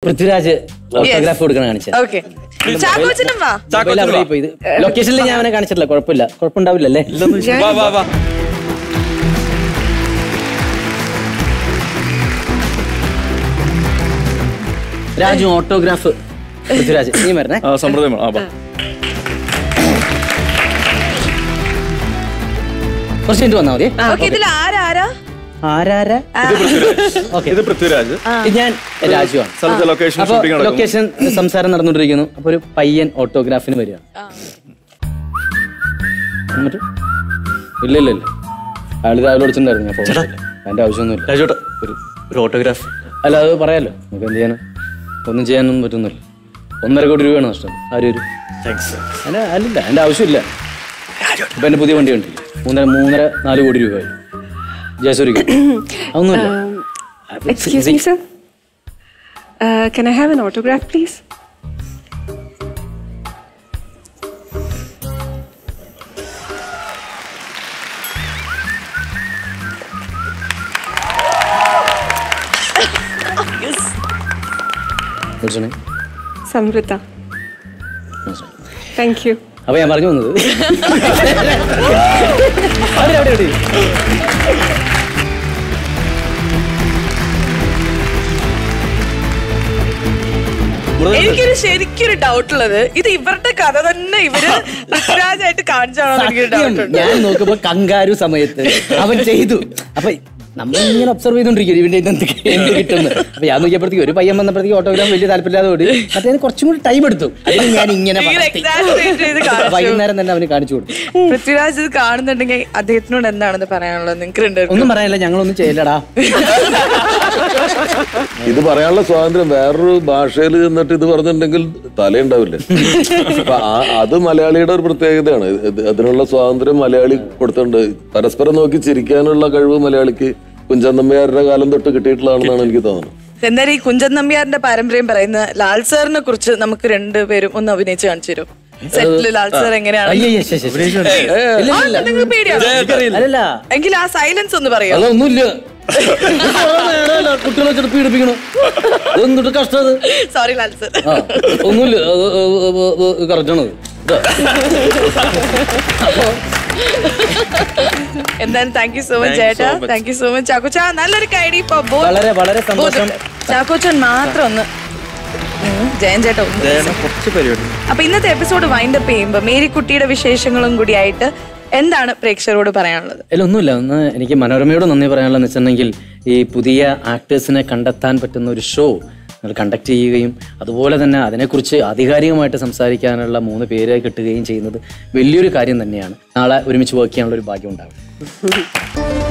Prithviraj autograph കൊടുക്കണ കാണിച്ചത് okay ചാക്കോച്ചനും വാ മൊബൈൽ അവിടെ പോയി ഇത് ലൊക്കേഷനിൽ ഞാൻ അവനെ കാണിച്ചിട്ടില്ല കുഴപ്പമില്ല കുഴപ്പമുണ്ടാവില്ലല്ലേ വാ വാ വാ രാജു ഓട്ടോഗ്രാഫ് പൃഥ്വിരാജ് നീ വരണേ ആ സമ്പ്രദായം വേണം. ആ വാ കുറച്ച് മിനിറ്റ് വന്നാൽ മതി ഓക്കെ ഇതിൽ ആരാരാ ആരാരാ ഇത് പൃഥ്വിരാജ് ഓക്കെ ഇത് പൃഥ്വിരാജ് ഇത് ഞാൻ രാജുവാണ് സ്ഥലത്തെ ലൊക്കേഷൻ അപ്പൊ ഷൂട്ടിംഗ് നടക്കുന്നു ലൊക്കേഷൻ സംസാരം നടന്നുകൊണ്ടിരിക്കുന്നു അപ്പൊ ഒരു പയ്യൻ ഓട്ടോഗ്രാഫിന് വരിക എന്നിട്ട് ഇല്ല ഇല്ല ഇല്ല അയാൾ രാവിലെ വിളിച്ചിട്ടുണ്ടായിരുന്നു ഞാൻ പോകുന്നില്ല അതിന്റെ ആവശ്യമൊന്നുമില്ല രാജോട്ട ഒരു ഒരു ഓട്ടോഗ്രാഫ് അല്ല അത് പറയാലോ നമുക്ക് എന്ത് ചെയ്യാനും ഒന്നും ചെയ്യാനൊന്നും പറ്റുന്നില്ല ഒന്നര കോടി രൂപയാണ് നഷ്ടം ആരും ഒരു താങ്ക്സ് അല്ല അല്ലില്ല എൻ്റെ ആവശ്യമില്ല ഇപ്പൊ എൻ്റെ പുതിയ വണ്ടി ഉണ്ട് മൂന്നര മൂന്നര നാല് കോടി രൂപയായി ജയസൂരിക്ക് അതൊന്നുമില്ല Excuse me, sir. Uh, can I have an autograph, please? What's your name? Samrita. What's your name? Thank you. അപ്പൊ ഞാൻ പറഞ്ഞു വന്നത് അവിടെ അവിടെ അവിടെ എനിക്കൊരു ശരിക്കൊരു ഡൗട്ട് ഉള്ളത് ഇത് ഇവരുടെ കഥ തന്നെ ഇവര് പൃഥ്വിരാജായിട്ട് കാണിച്ചാണോ എനിക്കൊരു സത്യം. ഡൗട്ട് ഉണ്ട് ഞാൻ നോക്കുമ്പോ കങ്കാരു സമയത്ത് അവൻ ചെയ്തു അപ്പൊ നമ്മൾ ഇങ്ങനെ ഒബ്സർവ് ചെയ്തോണ്ടിരിക്കും ഇവന്റെ ഇത് എന്ത് എന്ത് കിട്ടുന്നു അപ്പൊ ഞാൻ നോക്കിയപ്പോഴത്തേക്ക് ഒരു പയ്യൻ വന്നപ്പോഴത്തേക്ക് ഓട്ടോഗ്രാഫ് വലിയ താല്പര്യമില്ലാതെ ഓടി മറ്റേ കുറച്ചും കൂടി ടൈം എടുത്തു അതിന് ഞാൻ ഇങ്ങനെ ഇങ്ങനെ പകർത്തി. exaggerate ചെയ്ത് കാണിച്ചു. വൈകുന്നേരം തന്നെ അവന് കാണിച്ചു കൊടുത്തു പൃഥ്വിരാജ് ഇത് കാണുന്നുണ്ടെങ്കിൽ അദ്ദേഹത്തിനോട് എന്താണെന്ന് പറയാനുള്ളത് നിങ്ങൾക്ക് രണ്ടുപേർക്കും ഒന്നും പറയാനില്ല ഞങ്ങളൊന്നും ചെയ്യലടാ ഇത് പറയാനുള്ള സ്വാതന്ത്ര്യം വേറൊരു ഭാഷയിൽ എന്നിട്ട് ഇത് പറഞ്ഞിട്ടുണ്ടെങ്കിൽ തലയുണ്ടാവില്ല അപ്പൊ ആ- അത് മലയാളിയുടെ ഒരു പ്രത്യേകതയാണ് ഇത് അതിനുള്ള സ്വാതന്ത്ര്യം മലയാളി കൊടുത്തിട്ടുണ്ട് പരസ്പരം നോക്കി ചിരിക്കാനുള്ള കഴിവ് മലയാളിക്ക് കുഞ്ചന്തമ്മയാരുടെ കാലം തൊട്ട് കിട്ടിയിട്ടുള്ളതാണെന്നാണ് എനിക്ക് തോന്നുന്നത് എന്തായാലും ഈ കുഞ്ചൻ നമ്പ്യാറിന്റെ പാരമ്പര്യം പറയുന്ന ലാൽ സാറിനെ കുറിച്ച് നമുക്ക് രണ്ടുപേരും ഒന്ന് അഭിനയിച്ച് കാണിച്ചു തരും സെറ്റില് ലാൽ സാർ എങ്ങനെയാണ് അയ്യേ ശ്ശെ, ശ്ശെ, ശ്ശെ. ഇല്ല, ആ, ഇല്ല, ഇല്ല. നിങ്ങൾക്ക് പേടിയാണോ അല്ലല്ല എങ്കിൽ ആ സൈലൻസ് ഒന്ന് പറയോ അതൊന്നുമില്ല കുട്ടികളെ വെച്ചിട്ട് പീഡിപ്പിക്കണു എന്തിട്ട് കഷ്ടം അത് സോറി ലാൽ സാർ ആ ഒന്നുമില്ല കറക്റ്റാണ് എന്തായാലും thank you so much Thank you ചേട്ടാ so much. Thank you so much ചാക്കോച്ച നല്ലൊരു കൈഡി ഇപ്പൊ both- വളരെ വളരെ both സന്തോഷം ചാക്കോച്ചൻ മാത്രം ഒന്ന് ഉം, ജയൻ ചേട്ടാ ഒന്ന് ജയന് കുറച്ച് പരിപാടി അപ്പൊ ഇന്നത്തെ എപ്പിസോഡ് വൈൻഡ് അപ്പ് ചെയ്യുമ്പോ മേരിക്കുട്ടിയുടെ വിശേഷങ്ങളും കൂടിയായിട്ട് എന്താണ് പ്രേക്ഷകരോട് പറയാനുള്ളത് അല്ല ഒന്നുമില്ല ഒന്ന് എനിക്ക് മനോരമയോട് നന്ദി പറയാനുള്ളതെന്ന് വെച്ചിട്ടുണ്ടെങ്കിൽ ഈ പുതിയ ആക്ടേഴ്സിനെ കണ്ടെത്താൻ പറ്റുന്ന ഒരു ഷോ നിങ്ങൾ കണ്ടക്ട് ചെയ്യുകയും അതുപോലെ തന്നെ അതിനെക്കുറിച്ച് ആധികാരികമായിട്ട് സംസാരിക്കാനുള്ള മൂന്ന് പേരെ കിട്ടുകയും ചെയ്യുന്നത് വലിയൊരു കാര്യം തന്നെയാണ് നാളെ ഒരുമിച്ച് വർക്ക് ചെയ്യാനുള്ള ഒരു ഭാഗ്യം ഉണ്ടാവും